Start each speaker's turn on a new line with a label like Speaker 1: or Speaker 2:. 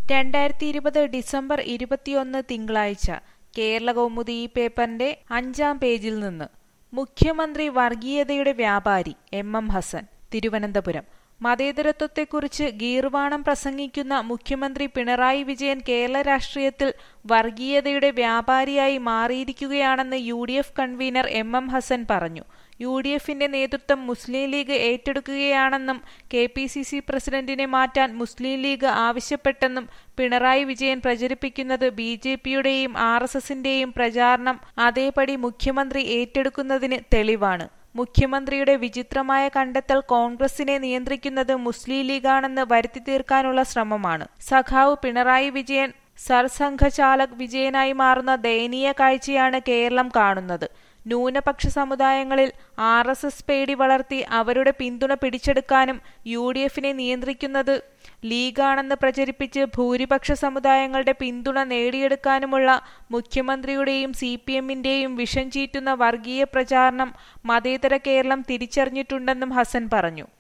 Speaker 1: രണ്ടായിരത്തി ഇരുപത് ഡിസംബർ ഇരുപത്തിയൊന്ന് തിങ്കളാഴ്ച കേരളകൗമുദി ഈ പേപ്പറിന്റെ അഞ്ചാം പേജിൽ നിന്ന് മുഖ്യമന്ത്രി വർഗീയതയുടെ വ്യാപാരി എം എം ഹസൻ തിരുവനന്തപുരം മതേതരത്വത്തെക്കുറിച്ച് ഗീർവാണം പ്രസംഗിക്കുന്ന മുഖ്യമന്ത്രി പിണറായി വിജയൻ കേരള രാഷ്ട്രീയത്തിൽ വർഗീയതയുടെ വ്യാപാരിയായി മാറിയിരിക്കുകയാണെന്ന് U D F convener M M Hassan പറഞ്ഞു യു ഡി എഫിന്റെ നേതൃത്വം മുസ്ലിം ലീഗ് ഏറ്റെടുക്കുകയാണെന്നും കെ പി സി സി പ്രസിഡന്റിനെ മാറ്റാൻ മുസ്ലിം ലീഗ് ആവശ്യപ്പെട്ടെന്നും പിണറായി വിജയൻ പ്രചരിപ്പിക്കുന്നത് ബി ജെ പിയുടെയും ആർ എസ് എസിന്റെയും പ്രചാരണം അതേപടി മുഖ്യമന്ത്രി ഏറ്റെടുക്കുന്നതിന് തെളിവാണ് മുഖ്യമന്ത്രിയുടെ വിചിത്രമായ കണ്ടെത്തൽ കോൺഗ്രസിനെ നിയന്ത്രിക്കുന്നത് മുസ്ലിം ലീഗാണെന്ന് വരുത്തി തീർക്കാനുള്ള ശ്രമമാണ് സഖാവ് പിണറായി വിജയൻ സർസംഘചാലക് വിജയനായി മാറുന്ന ദയനീയ കാഴ്ചയാണ് കേരളം കാണുന്നത് ന്യൂനപക്ഷ സമുദായങ്ങളിൽ ആർ എസ് എസ് പേടി വളർത്തി അവരുടെ പിന്തുണ പിടിച്ചെടുക്കാനും യു ഡി എഫിനെ നിയന്ത്രിക്കുന്നത് ലീഗാണെന്ന് പ്രചരിപ്പിച്ച് ഭൂരിപക്ഷ സമുദായങ്ങളുടെ പിന്തുണ നേടിയെടുക്കാനുമുള്ള മുഖ്യമന്ത്രിയുടെയും സി പി എമ്മിന്റെയും വിഷം ചീറ്റുന്ന വർഗീയ പ്രചാരണം മതേതര കേരളം തിരിച്ചറിഞ്ഞിട്ടുണ്ടെന്നും ഹസൻ പറഞ്ഞു